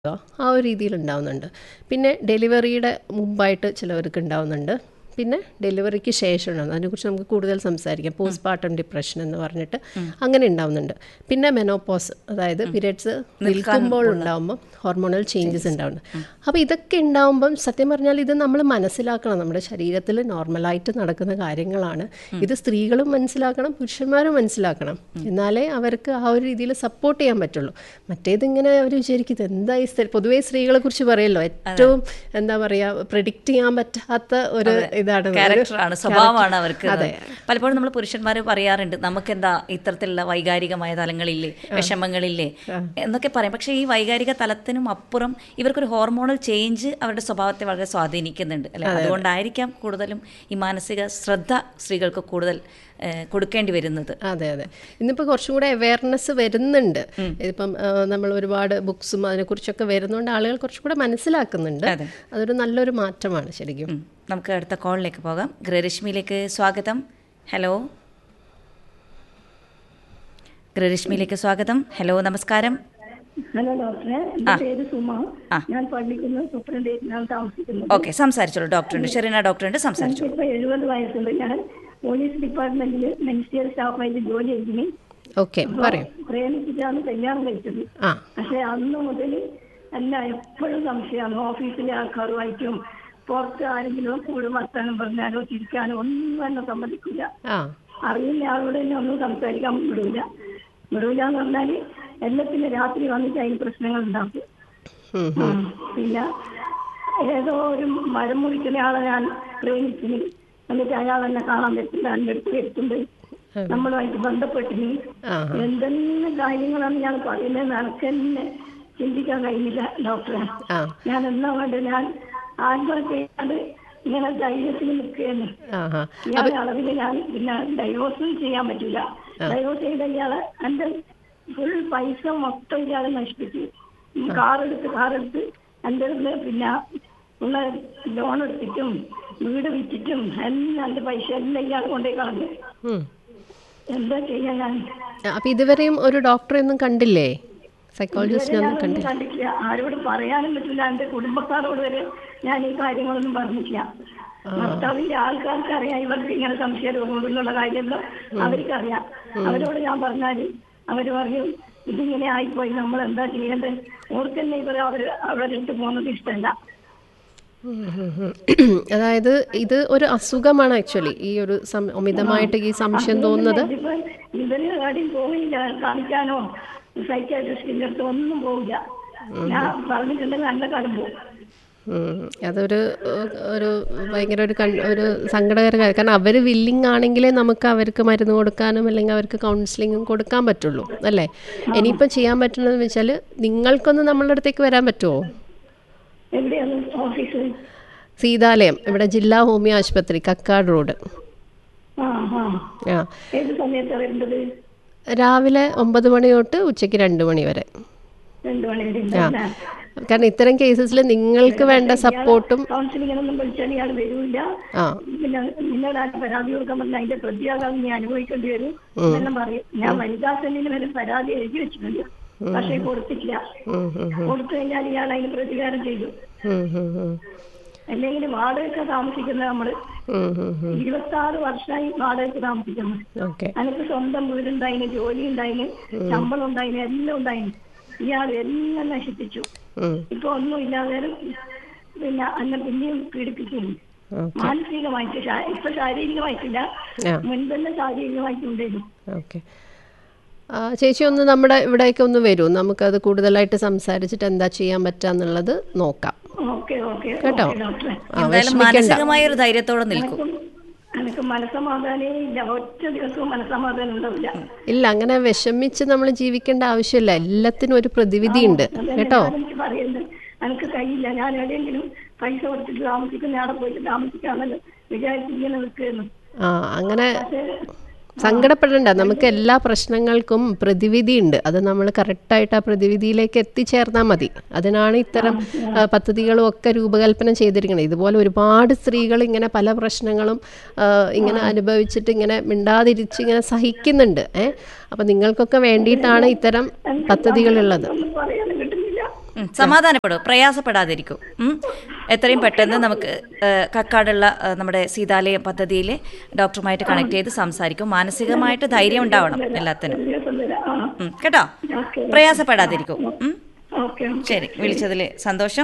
ആ ഒരു രീതിയിൽ ഉണ്ടാവുന്നുണ്ട് പിന്നെ ഡെലിവറിയുടെ മുമ്പായിട്ട് ചിലവർക്ക് ഉണ്ടാവുന്നുണ്ട് പിന്നെ ഡെലിവറിക്ക് ശേഷം ഉണ്ടാവുന്നത് അതിനെക്കുറിച്ച് നമുക്ക് കൂടുതൽ സംസാരിക്കാം പോസ്റ്റ് പാർട്ടം ഡിപ്രഷൻ എന്ന് പറഞ്ഞിട്ട് അങ്ങനെ ഉണ്ടാവുന്നുണ്ട് പിന്നെ മെനോപോസ് അതായത് പീരിയഡ്സ് നിൽക്കുമ്പോൾ ഉണ്ടാവുമ്പോൾ ഹോർമോണൽ ചേഞ്ചസ് ഉണ്ടാവുന്നുണ്ട് അപ്പോൾ ഇതൊക്കെ ഉണ്ടാവുമ്പം സത്യം പറഞ്ഞാൽ ഇത് നമ്മൾ മനസ്സിലാക്കണം നമ്മുടെ ശരീരത്തിൽ നോർമലായിട്ട് നടക്കുന്ന കാര്യങ്ങളാണ് ഇത് സ്ത്രീകളും മനസ്സിലാക്കണം പുരുഷന്മാരും മനസ്സിലാക്കണം എന്നാലേ അവർക്ക് ആ ഒരു രീതിയിൽ സപ്പോർട്ട് ചെയ്യാൻ പറ്റുള്ളൂ മറ്റേതിങ്ങനെ അവർ വിചാരിക്കുന്നത് എന്താ ഈ സ്ത്രീ പൊതുവേ സ്ത്രീകളെ കുറിച്ച് പറയല്ലോ ഏറ്റവും എന്താ പറയുക പ്രിഡിക്റ്റ് ചെയ്യാൻ പറ്റാത്ത ഒരു ഇതാണ് ഒരു ക്യാരക്ടറാണ് സ്വഭാവമാണ് അവർക്ക് പലപ്പോഴും നമ്മൾ പുരുഷന്മാർ പറയാറുണ്ട് നമുക്കെന്താ ഇത്തരത്തിലുള്ള വൈകാരികമായ തലങ്ങളില്ലേ വിഷമങ്ങളില്ലേ എന്നൊക്കെ പറയും പക്ഷേ ഈ വൈകാരിക തലത്തിനും അപ്പുറം ഇവർക്കൊരു ഹോർമോണൽ ചേഞ്ച് അവരുടെ സ്വഭാവത്തെ വളരെ സ്വാധീനിക്കുന്നുണ്ട് അല്ലെ അതുകൊണ്ടായിരിക്കാം കൂടുതലും ഈ മാനസിക ശ്രദ്ധ സ്ത്രീകൾക്ക് കൂടുതൽ ഏഹ്, കൊടുക്കേണ്ടി വരുന്നത് അതെ അതെ ഇന്നിപ്പോൾ കുറച്ചും കൂടെ അവയർനെസ് വരുന്നുണ്ട് ഇതിപ്പം ആ, നമ്മൾ ഒരുപാട് ബുക്സും അതിനെക്കുറിച്ചൊക്കെ വരുന്നതുകൊണ്ട് ആളുകൾ കുറച്ചും കൂടെ മനസ്സിലാക്കുന്നുണ്ട് അതെ. അതൊരു നല്ലൊരു മാറ്റമാണ് ശരിക്കും ഉം. നമുക്ക് അടുത്ത കോളിലേക്ക് പോകാം ഗൃഹരശ്മിയിലേക്ക് സ്വാഗതം ഹലോ ഗൃഹരശ്മിയിലേക്ക് സ്വാഗതം ഹലോ നമസ്കാരം ഹലോ ഡോക്ടറെ എന്റെ പേര് സുമ ഞാൻ പഠിക്കുന്ന സൂപ്രണ്ടേറ്റിനാണ് താമസിക്കുന്നത് ഓക്കെ സംസാരിച്ചോളൂ ഡോക്ടറുണ്ട് ഷെറീന ഡോക്ടറുണ്ട് സംസാരിച്ചോളൂ എനിക്കിപ്പോ എഴുപത് വയസ്സുണ്ട് ഞാൻ പോലീസ് ഡിപ്പാർട്ട്മെന്റിൽ മിനിസ്റ്റർ സ്റ്റാഫായിട്ട് ജോലി ചെയ്തിന് ഓക്കെ പറയൂ പ്രേമിച്ചിട്ടാണ് കല്യാണം കഴിച്ചത് ആ പക്ഷെ അന്ന് മുതൽ എന്നെ എപ്പോഴും സംശയമാണ് ഓഫീസിലെ ആൾക്കാരുമായിട്ടും പുറത്ത് ആരെങ്കിലും കൂടും വർത്താനം പറഞ്ഞാലോ ചിരിക്കാനോ ഒന്നും എന്നെ സമ്മതിക്കില്ല ആ അറിയുന്ന ആളോട് തന്നെ ഒന്നും സംസാരിക്കാൻ വിടൂല വിടൂല എന്ന് പറഞ്ഞാല് എല്ലാത്തിനും രാത്രി വന്നിട്ട് അതിന് പ്രശ്നങ്ങൾ ഉണ്ടാക്കും ഉം. ഉം. പിന്നെ ഏതോ ഒരു മരം മുറിക്കുന്ന ആളെ ഞാൻ പ്രേമിച്ചിന് എന്നിട്ട് അയാൾ എന്നെ കാണാൻ പറ്റില്ല എൻ്റെ അടുത്ത് വരുത്തുണ്ട് നമ്മളുമായിട്ട് ബന്ധപ്പെട്ടിന് ആ എന്തെല്ലാം കാര്യങ്ങളാണ് ഞാൻ പറയുന്നത് എനിക്ക് തന്നെ ചിന്തിക്കാൻ കഴിയില്ല ഡോക്ടറെ ആ ഞാൻ എന്നാ വേണ്ട ഞാൻ ആത്മഹത്യ ചെയ്യാണ്ട് ഇങ്ങനെ ധൈര്യത്തിൽ നിൽക്കുകയാണ് ആ ആ ഇയാളെ അളവിൽ ഞാൻ പിന്നെ ഡൈവോഴ്സും ചെയ്യാൻ പറ്റില്ല ഡൈവോഴ്സ് ചെയ്ത ഇയാളെ എന്റെ ഫുൾ പൈസ മൊത്തം ഇയാളെ നശിപ്പിച്ചു കാറെടുത്ത് കാറെടുത്ത് എൻ്റെ അടുത്ത് പിന്നെ ഉള്ള ലോൺ എടുത്തിട്ടും വീട് വിറ്റിട്ടും എല്ലാം എൻ്റെ പൈസ എല്ലാം ഇയാൾ കൊണ്ടേ കളഞ്ഞു ഉം. എന്താ ചെയ്യാൻ ഞാൻ അപ്പൊ ഇതുവരെയും ഒരു ഡോക്ടറെ ഒന്നും കണ്ടില്ലേ സൈക്കോളജിസ്റ്റിനെ ഒന്നും ഞാനൊന്നും കണ്ടില്ല കണ്ടിട്ടില്ല ആരോട് പറയാനും പറ്റില്ല എന്റെ കുടുംബക്കാരോട് വരെ ഞാൻ ഈ കാര്യങ്ങളൊന്നും പറഞ്ഞിട്ടില്ല ഭർത്താവിന്റെ ആൾക്കാർക്ക് അറിയാം ഇവർക്ക് ഇങ്ങനെ സംശയ രോഗങ്ങളുള്ള കാര്യമല്ലോ അവർക്കറിയാം അവരോട് ഞാൻ പറഞ്ഞാല് അവര് പറയും ഇതിങ്ങനെ ആയിപ്പോയി നമ്മൾ എന്താ ചെയ്യേണ്ടത് ഓർക്ക് തന്നെ ഇവർ അവർ അവരുടെ അടുത്ത് പോകുന്നത് ഇഷ്ടമല്ല ഉം, ഉം, ഉം. അതായത് ഇത് ഒരു അസുഖമാണ് ആക്ച്വലി ഈ ഒരു സം- അമിതമായിട്ട് ഈ സംശയം തോന്നുന്നത് ഇതിപ്പോ ഇവര് ആരും പോവില്ല കാണിക്കാനോ സൈക്കാട്രിസ്റ്റിന്റെ അടുത്ത് ഒന്നും പോവില്ല ഞാൻ പറഞ്ഞിട്ടുണ്ടെങ്കിൽ നല്ല കാലം പോകും ഉം. അതൊരു ഏഹ്, ഒരു ഭയങ്കര ഒരു കൺ ഒരു സങ്കടകര കാര്യം കാരണം അവർ വില്ലിങ് ആണെങ്കിലേ നമുക്ക് അവർക്ക് മരുന്ന് കൊടുക്കാനും അല്ലെങ്കിൽ അവർക്ക് കൗൺസിലിങ്ങും കൊടുക്കാൻ പറ്റുള്ളൂ അല്ലേ ഇനിയിപ്പോൾ ചെയ്യാൻ പറ്റുന്നതെന്ന് വെച്ചാൽ നിങ്ങൾക്കൊന്ന് നമ്മളുടെ അടുത്തേക്ക് വരാൻ പറ്റുമോ എവിടെയാണ് ഓഫീസ് സീതാലയം ഇവിടെ ജില്ലാ ഹോമിയോ ആശുപത്രി കക്കാട് റോഡ് ആ ആ ആ ഏത് സമയത്താണ് വരേണ്ടത് രാവിലെ ഒമ്പത് മണി തൊട്ട് ഉച്ചയ്ക്ക് രണ്ട് മണി വരെ രണ്ടു മണി വരെ ആ ഉണ്ടല്ലേ? കാരണം ഇത്തരം കേസസിൽ നിങ്ങൾക്ക് വേണ്ട സപ്പോർട്ടും കൗൺസിലിങ്ങിനൊന്നും വിളിച്ചാൽ ഇയാൾ വരൂല്ല ആ പിന്നെ നിന്നോട് ആ പരാതി കൊടുക്കാൻ പറഞ്ഞാൽ അതിന്റെ പ്രത്യാഘാതം നീ അനുഭവിക്കേണ്ടി വരും എന്നെല്ലാം പറയും ഞാൻ വനിതാ സെല്ലിന് വരെ പരാതി എഴുതി വെച്ചിട്ടുണ്ട് പക്ഷേ കൊടുത്തിട്ടില്ല ഉം, ഉം, കൊടുത്തു കഴിഞ്ഞാൽ ഇയാൾ അതിന് പ്രതികാരം ചെയ്തു ഉം, ഉം, ഉം. അല്ലെങ്കിൽ വാടകയ്ക്ക് താമസിക്കുന്നത് നമ്മള് ഉം, ഉം, ഉം. ഇരുപത്തി ആറ് വർഷമായി വാടകയ്ക്ക് താമസിക്കുന്നു ഓക്കെ എനിക്ക് സ്വന്തം വീടുണ്ടായിന് ജോലി ഉണ്ടായിന് ശമ്പളം ഉണ്ടായിന് എല്ലാം ഉണ്ടായിന് ഇയാൾ എല്ലാം നശിപ്പിച്ചു ഉം, ഇപ്പൊ ഒന്നും ഇല്ലാതെ പിന്നെ അന്നെ പിന്നെയും പീഡിപ്പിക്കുന്നു ഓക്കെ മാനസികമായിട്ട് ശാ- ഇപ്പൊ ശാരീരികമായിട്ടില്ല ആ മുൻപെല്ലാം ശാരീരികമായിട്ടുണ്ടായിരുന്നു ഓക്കെ ആ, ചേച്ചി ഒന്ന് നമ്മുടെ ഇവിടേക്ക് ഒന്ന് വരൂ നമുക്കത് കൂടുതലായിട്ട് സംസാരിച്ചിട്ട് എന്താ ചെയ്യാൻ പറ്റാന്നുള്ളത് നോക്കാം ഓക്കെ ഓക്കെ കേട്ടോ? ഓക്കെ ഡോക്ടറെ ആ എന്തായാലും വിഷമിക്കണ്ട മാനസികമായ ഒരു ധൈര്യത്തോടെ നിൽക്കും എനിക്കും എനിക്ക് മനസ്സമാധാനേ ഇല്ല ഒറ്റ ദിവസവും മനസ്സമാധാനം ഉണ്ടാവില്ല ഇല്ല അങ്ങനെ വിഷമിച്ച് നമ്മൾ ജീവിക്കേണ്ട ആവശ്യമില്ല എല്ലാത്തിനും ഒരു പ്രതിവിധി ഉണ്ട് അതന്നെ കേട്ടോ ഞാൻ എനിക്ക് പറയുന്നത് എനിക്ക് കഴിയില്ല ഞാൻ എവിടെയെങ്കിലും പൈസ കൊടുത്തിട്ട് താമസിക്കുന്ന അവിടെ പോയിട്ട് താമസിക്കാമല്ലോ വിചാരിച്ചിങ്ങനെ നിൽക്കുന്നു ആ അങ്ങനെ പക്ഷേ സങ്കടപ്പെടണ്ട നമുക്ക് എല്ലാ പ്രശ്നങ്ങൾക്കും പ്രതിവിധി ഉണ്ട് അത് നമ്മൾ കറക്റ്റായിട്ട് ആ പ്രതിവിധിയിലേക്ക് എത്തിച്ചേർന്നാൽ മതി അതിനാണ് ഇത്തരം ആ, പദ്ധതികളും ഒക്കെ രൂപകൽപ്പന ചെയ്തിരിക്കുന്നത് ഇതുപോലെ ഒരുപാട് സ്ത്രീകൾ ഇങ്ങനെ പല പ്രശ്നങ്ങളും ആ, ഇങ്ങനെ അനുഭവിച്ചിട്ട് ഇങ്ങനെ മിണ്ടാതിരിച്ച് ഇങ്ങനെ സഹിക്കുന്നുണ്ട് ഏഹ് അപ്പം നിങ്ങൾക്കൊക്കെ വേണ്ടിയിട്ടാണ് ഇത്തരം പദ്ധതികളുള്ളത് ഒന്നും പറയാനും കിട്ടുന്നില്ല ഉം, സമാധാനപ്പെടും പ്രയാസപ്പെടാതിരിക്കും ഉം. എത്രയും പെട്ടെന്ന് നമുക്ക് ഏഹ്, കക്കാടുള്ള ഏഹ്, നമ്മുടെ സീതാലയം പദ്ധതിയിലെ ഡോക്ടറുമായിട്ട് കണക്ട് ചെയ്ത് സംസാരിക്കും മാനസികമായിട്ട് ധൈര്യം ഉണ്ടാവണം എല്ലാത്തിനും ദിവസം വരാം ആ ഉം, കേട്ടോ ഓക്കെ പ്രയാസപ്പെടാതിരിക്കും ഉം. ഓക്കെ ശരി വിളിച്ചതിൽ സന്തോഷം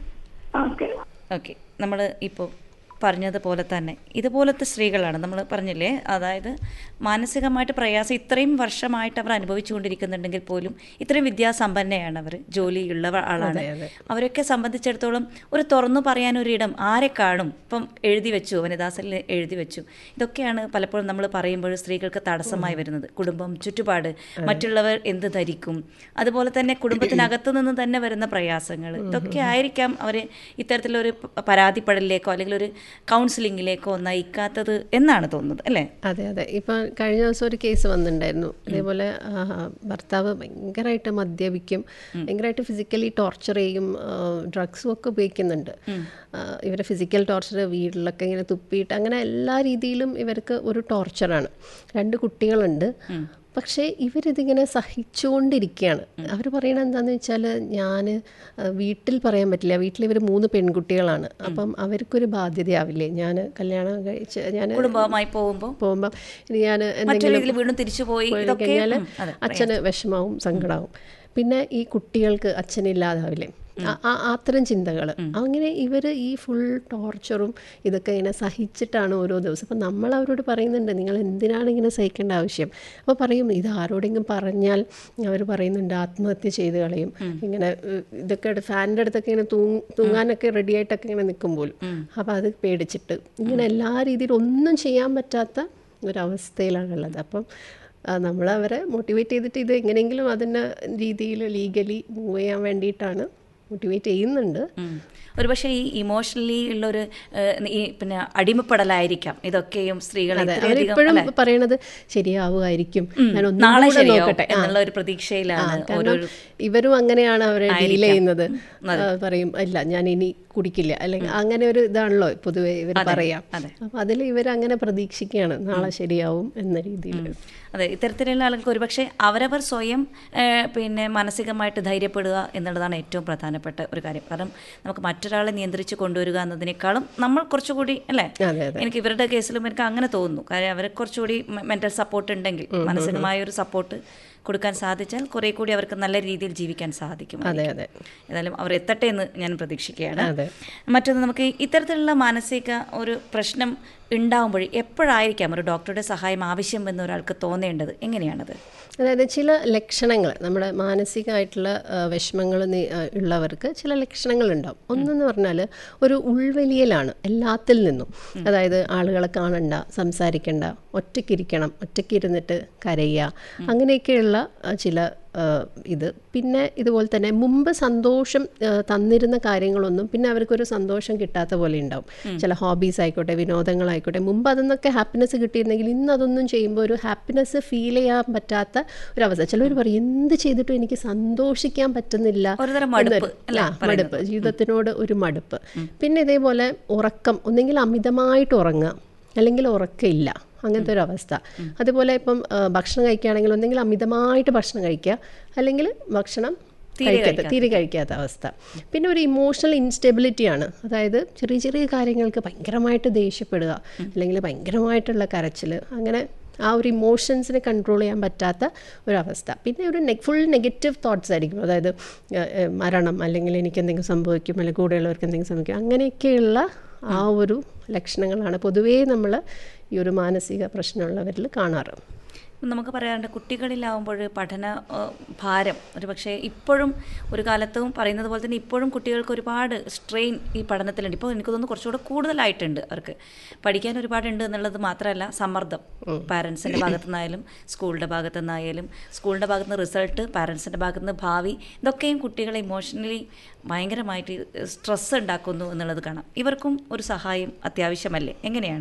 ഓക്കെ ഓക്കെ നമ്മൾ ഇപ്പോൾ പറഞ്ഞതുപോലെ തന്നെ ഇതുപോലത്തെ സ്ത്രീകളാണ് നമ്മൾ പറഞ്ഞില്ലേ അതായത് മാനസികമായിട്ട് പ്രയാസം ഇത്രയും വർഷമായിട്ട് അവർ അനുഭവിച്ചുകൊണ്ടിരിക്കുന്നുണ്ടെങ്കിൽ പോലും ഇത്രയും വിദ്യാസമ്പന്നയാണ് അവർ ജോലിയുള്ള ആളാണ് അവരൊക്കെ സംബന്ധിച്ചിടത്തോളം ഒരു തുറന്നു പറയാനൊരിടം ആരെ കാണും ഇപ്പം എഴുതി വെച്ചു വനിതാസലിൽ എഴുതി വെച്ചു ഇതൊക്കെയാണ് പലപ്പോഴും നമ്മൾ പറയുമ്പോൾ സ്ത്രീകൾക്ക് തടസ്സമായി വരുന്നത് കുടുംബം ചുറ്റുപാട് മറ്റുള്ളവർ എന്ത് ധരിക്കും അതുപോലെ തന്നെ കുടുംബത്തിനകത്ത് നിന്ന് തന്നെ വരുന്ന പ്രയാസങ്ങൾ ഇതൊക്കെ ആയിരിക്കാം അവരെ ഇത്തരത്തിലൊരു പ- പരാതിപ്പെടലിലേക്കോ അല്ലെങ്കിൽ ഒരു കൗൺസിലിങ്ങിലേക്കോ നയിക്കാത്തത് എന്നാണ് തോന്നുന്നത് അല്ലേ അതെ അതെ ഇപ്പം കഴിഞ്ഞ ദിവസം ഒരു കേസ് വന്നിട്ടുണ്ടായിരുന്നു ഇതേപോലെ ആ, ഭർത്താവ് ഭയങ്കരമായിട്ട് മദ്യപിക്കും ഭയങ്കരമായിട്ട് ഫിസിക്കലി ടോർച്ചർ ചെയ്യും ഡ്രഗ്സും ഒക്കെ ഉപയോഗിക്കുന്നുണ്ട് ആ, ഇവരെ ഫിസിക്കൽ ടോർച്ചർ വീട്ടിലൊക്കെ ഇങ്ങനെ തുപ്പിയിട്ട് അങ്ങനെ എല്ലാ രീതിയിലും ഇവർക്ക് ഒരു ടോർച്ചറാണ് രണ്ട് കുട്ടികളുണ്ട് പക്ഷേ ഇവരിതിങ്ങനെ സഹിച്ചുകൊണ്ടിരിക്കുകയാണ് അവർ പറയണത് എന്താണെന്ന് വെച്ചാൽ ഞാൻ വീട്ടിൽ പറയാൻ പറ്റില്ല വീട്ടിൽ ഇവർ മൂന്ന് പെൺകുട്ടികളാണ് അപ്പം അവർക്കൊരു ബാധ്യതയാവില്ലേ ഞാൻ കല്യാണം കഴിച്ച് ഞാൻ കുടുംബവുമായി പോകുമ്പോൾ പോകുമ്പോൾ ഇനി ഞാൻ മറ്റൊരു എന്തെങ്കിലും രീതിയിൽ വീണ്ടും തിരിച്ചു പോയി പോയി ഇതൊക്കെ കഴിഞ്ഞാൽ ഉം, അതെ അച്ഛന് വിഷമാവും സങ്കടാവും പിന്നെ ഈ കുട്ടികൾക്ക് അച്ഛനില്ലാതാവില്ലേ ആ- ആ അത്തരം ചിന്തകൾ അങ്ങനെ ഇവർ ഈ ഫുൾ ടോർച്ചറും ഇതൊക്കെ ഇങ്ങനെ സഹിച്ചിട്ടാണ് ഓരോ ദിവസം അപ്പം നമ്മൾ അവരോട് പറയുന്നുണ്ട് നിങ്ങൾ എന്തിനാണ് ഇങ്ങനെ സഹിക്കേണ്ട ആവശ്യം അപ്പോൾ പറയും ഇത് ആരോടെങ്കിലും പറഞ്ഞാൽ അവർ പറയുന്നുണ്ട് ആത്മഹത്യ ചെയ്ത് കളയും ഇങ്ങനെ ഏഹ്, ഇതൊക്കെ ഫാനിൻ്റെ അടുത്തൊക്കെ ഇങ്ങനെ തൂങ് തൂങ്ങാനൊക്കെ റെഡി ആയിട്ടൊക്കെ ഇങ്ങനെ നിൽക്കും പോലും അപ്പോൾ അത് പേടിച്ചിട്ട് ഇങ്ങനെ എല്ലാ രീതിയിലും ഒന്നും ചെയ്യാൻ പറ്റാത്ത ഒരവസ്ഥയിലാണുള്ളത് അപ്പം നമ്മൾ അവരെ മോട്ടിവേറ്റ് ചെയ്തിട്ട് ഇത് എങ്ങനെയെങ്കിലും അതിൻ്റെ രീതിയിൽ ലീഗലി മൂവ് ചെയ്യാൻ വേണ്ടിയിട്ടാണ് മോട്ടിവേറ്റ് ചെയ്യുന്നുണ്ട് ഉം. ഒരുപക്ഷെ ഈ ഇമോഷണലി ഉള്ളൊരു ഏഹ്, ഈ പിന്നെ അടിമപ്പെടലായിരിക്കാം ഇതൊക്കെയും സ്ത്രീകളെ അതെ ഇത്രയധികം അവരിപ്പോഴും അല്ലേ? പറയണത് ശരിയാവുമായിരിക്കും ഞാൻ ഒന്നും നാളെ കൂടെ ശരിയാവും നോക്കട്ടെ ആ. എന്നുള്ള ഒരു പ്രതീക്ഷയിലാണ് കാരണം ഓരോരു ഇവരും അങ്ങനെയാണ് അവരെ ഡീൽ ചെയ്യുന്നത് ആ, പറയും ഇല്ല ഞാൻ ഇനി കുടിക്കില്ല അല്ലെങ്കിൽ അങ്ങനെ ഒരു ഇതാണല്ലോ പൊതുവെ ഇവർ പറയാം അതെ. അപ്പൊ അതിൽ ഇവർ അങ്ങനെ പ്രതീക്ഷിക്കുകയാണ് നാളെ ശരിയാവും എന്ന രീതിയിൽ അതെ ഇത്തരത്തിലുള്ള ആളുകൾക്ക് ഒരുപക്ഷെ അവരവർ സ്വയം ഏഹ്, പിന്നെ മാനസികമായിട്ട് ധൈര്യപ്പെടുക എന്നുള്ളതാണ് ഏറ്റവും പ്രധാനപ്പെട്ട ഒരു കാര്യം കാരണം നമുക്ക് മറ്റൊരാളെ നിയന്ത്രിച്ച് കൊണ്ടുവരിക എന്നതിനേക്കാളും നമ്മൾ കുറച്ചുകൂടി അല്ലേ അതെ അതെ എനിക്ക് ഇവരുടെ കേസിലും എനിക്ക് അങ്ങനെ തോന്നുന്നു കാര്യം അവരെ കുറച്ചുകൂടി മെന്റൽ സപ്പോർട്ട് ഉണ്ടെങ്കിൽ മാനസികമായ ഒരു സപ്പോർട്ട് കൊടുക്കാൻ സാധിച്ചാൽ കുറെ കൂടി അവർക്ക് നല്ല രീതിയിൽ ജീവിക്കാൻ സാധിക്കും അതെ അതെ ഏതായാലും അവർ എത്തട്ടെ എന്ന് ഞാൻ പ്രതീക്ഷിക്കുകയാണ് അതെ മറ്റൊന്ന് നമുക്ക് ഇത്തരത്തിലുള്ള മാനസിക ഒരു പ്രശ്നം ഉണ്ടാവുമ്പോൾ എപ്പോഴായിരിക്കാം ഒരു ഡോക്ടറുടെ സഹായം ആവശ്യമെന്ന് ഒരാൾക്ക് തോന്നേണ്ടത് എങ്ങനെയാണത് അതായത് ചില ലക്ഷണങ്ങൾ നമ്മുടെ മാനസികമായിട്ടുള്ള വിഷമങ്ങൾ ഉള്ളവർക്ക് ചില ലക്ഷണങ്ങൾ ഉണ്ടാവും ഒന്നെന്ന് പറഞ്ഞാൽ ഒരു ഉൾവലിയലാണ് എല്ലാത്തിൽ നിന്നും അതായത് ആളുകളെ കാണണ്ട സംസാരിക്കണ്ട ഒറ്റയ്ക്കിരിക്കണം ഒറ്റയ്ക്കിരുന്നിട്ട് കരയുക അങ്ങനെയൊക്കെയുള്ള ആ, ചില ആ, ഇത് പിന്നെ ഇതുപോലെ തന്നെ മുമ്പ് സന്തോഷം ആ, തന്നിരുന്ന കാര്യങ്ങളൊന്നും പിന്നെ അവർക്കൊരു സന്തോഷം കിട്ടാത്ത പോലെ ഉണ്ടാവും ചില ഹോബീസ് ആയിക്കോട്ടെ വിനോദങ്ങളായിക്കോട്ടെ മുമ്പ് അതിന്നൊക്കെ ഹാപ്പിനെസ് കിട്ടിയിരുന്നെങ്കിൽ ഇന്ന് അതൊന്നും ചെയ്യുമ്പോൾ ഒരു ഹാപ്പിനെസ് ഫീൽ ചെയ്യാൻ പറ്റാത്ത ഒരവസ്ഥ ചിലവർ പറയും എന്ത് ചെയ്തിട്ടും എനിക്ക് സന്തോഷിക്കാൻ പറ്റുന്നില്ല ഒരുതരം മടുപ്പ് എന്നൊരു- ആ, മടുപ്പ് ജീവിതത്തിനോട് ഒരു മടുപ്പ് പിന്നെ ഇതേപോലെ ഉറക്കം ഒന്നെങ്കിൽ അമിതമായിട്ട് ഉറങ്ങുക അല്ലെങ്കിൽ ഉറക്കമില്ല അങ്ങനത്തെ ഒരു അവസ്ഥ അതുപോലെ ഇപ്പം ആ, ഭക്ഷണം കഴിക്കുകയാണെങ്കിൽ ഒന്നെങ്കിൽ അമിതമായിട്ട് ഭക്ഷണം കഴിക്കുക അല്ലെങ്കിൽ ഭക്ഷണം കഴിക്കാത്ത തീരെ കഴിക്കാത്ത അവസ്ഥ പിന്നെ ഒരു ഇമോഷണൽ ഇൻസ്റ്റെബിലിറ്റിയാണ് അതായത് ചെറിയ ചെറിയ കാര്യങ്ങൾക്ക് ഭയങ്കരമായിട്ട് ദേഷ്യപ്പെടുക അല്ലെങ്കിൽ ഭയങ്കരമായിട്ടുള്ള കരച്ചിൽ അങ്ങനെ ആ ഒരു ഇമോഷൻസിനെ കൺട്രോൾ ചെയ്യാൻ പറ്റാത്ത ഒരവസ്ഥ പിന്നെ ഒരു നെ ഫുൾ നെഗറ്റീവ് തോട്ട്സ് ആയിരിക്കും അതായത് ഏഹ്, ഏഹ്, മരണം അല്ലെങ്കിൽ എനിക്ക് എന്തെങ്കിലും സംഭവിക്കും അല്ലെങ്കിൽ കൂടെയുള്ളവർക്ക് എന്തെങ്കിലും സംഭവിക്കും അങ്ങനെയൊക്കെയുള്ള ആ ഒരു ലക്ഷണങ്ങളാണ് പൊതുവേ നമ്മൾ ഈ ഒരു മാനസിക പ്രശ്നമുള്ളവരിൽ കാണാറ് നമുക്ക് പറയാറുണ്ട് കുട്ടികളിലാവുമ്പോൾ പഠന ഏഹ്, ഭാരം ഒരു പക്ഷേ ഇപ്പോഴും ഒരു കാലത്തും പറയുന്നത് പോലെ തന്നെ ഇപ്പോഴും കുട്ടികൾക്ക് ഒരുപാട് സ്ട്രെയിൻ ഈ പഠനത്തിലുണ്ട് ഇപ്പോൾ എനിക്ക് തോന്നുന്നു കുറച്ചുകൂടെ കൂടുതലായിട്ടുണ്ട് അവർക്ക് പഠിക്കാൻ ഒരുപാടുണ്ട് എന്നുള്ളത് മാത്രമല്ല സമ്മർദ്ദം പാരൻസിൻ്റെ ഭാഗത്തു നിന്നായാലും സ്കൂളിൻ്റെ ഭാഗത്തു നിന്നായാലും സ്കൂളിൻ്റെ ഭാഗത്ത് നിന്ന് റിസൾട്ട് പാരൻസിൻ്റെ ഭാഗത്തു നിന്ന് ഭാവി ഇതൊക്കെയും കുട്ടികളെ ഇമോഷണലി ഭയങ്കരമായിട്ട് സ്ട്രെസ് ഉണ്ടാക്കുന്നു എന്നുള്ളത് കാണാം ഇവർക്കും ഒരു സഹായം അത്യാവശ്യമല്ലേ എങ്ങനെയാണ്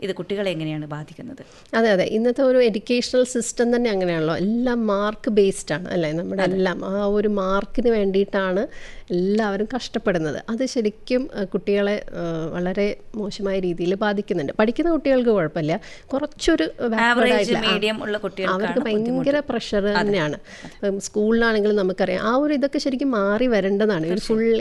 ഇത് കുട്ടികളെ എങ്ങനെയാണ് ബാധിക്കുന്നത് അതെ അതെ ഇന്നത്തെ ഒരു എഡ്യൂക്കേഷണൽ സിസ്റ്റം തന്നെ അങ്ങനെയാണല്ലോ എല്ലാം മാർക്ക് ബേസ്ഡ് ആണ് അല്ലേ നമ്മുടെ എല്ലാം ആ ഒരു മാർക്കിന് വേണ്ടിയിട്ടാണ് എല്ലാവരും കഷ്ടപ്പെടുന്നത് അത് ശരിക്കും അഹ്, കുട്ടികളെ അഹ്, വളരെ മോശമായ രീതിയിൽ ബാധിക്കുന്നുണ്ട് പഠിക്കുന്ന കുട്ടികൾക്ക് കുഴപ്പമില്ല കുറച്ചൊരു backward ആവറേജ് ആയിട്ടുള്ള- ആ, മീഡിയം ഉള്ള കുട്ടികൾക്കാണ് അവർക്ക് ഭയങ്കര പ്രഷർ തന്നെയാണ് ഇപ്പം സ്കൂളിലാണെങ്കിലും നമുക്കറിയാം ആ ഒരു ഇതൊക്കെ ശരിക്കും മാറി വരേണ്ടതാണ് ഒരു ഫുൾ